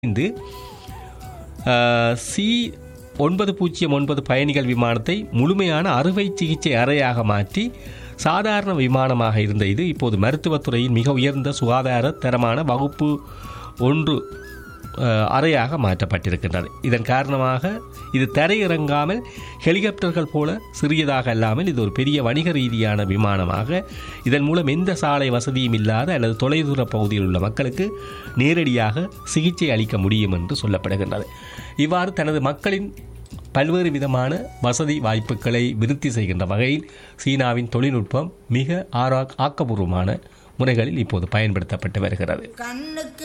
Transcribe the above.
இணைந்து சி ஒன்பது பூஜ்ஜியம் ஒன்பது பயணிகள் விமானத்தை முழுமையான அறுவை சிகிச்சை அறையாக மாற்றி சாதாரண விமானமாக இருந்த இது இப்போது மருத்துவத்துறையின் மிக உயர்ந்த சுகாதார தரமான வகுப்பு ஒன்று அஹ், அறையாக மாற்றப்பட்டிருக்கின்றது இதன் காரணமாக இது தரையிறங்காமல் ஹெலிகாப்டர்கள் போல சிறியதாக அல்லாமல் இது ஒரு பெரிய வணிக ரீதியான விமானமாக இதன் மூலம் எந்த சாலை வசதியும் இல்லாத அல்லது தொலைதூர பகுதியில் உள்ள மக்களுக்கு நேரடியாக சிகிச்சை அளிக்க முடியும் என்று சொல்லப்படுகின்றது இவ்வாறு தனது மக்களின் பல்வேறு விதமான வசதி வாய்ப்புகளை விருத்தி செய்கின்ற வகையில் சீனாவின் தொழில்நுட்பம் மிக ஆரா ஆக்கபூர்வமான முறைகளில் இப்போது பயன்படுத்தப்பட்டு வருகிறது கண்ணுக்கு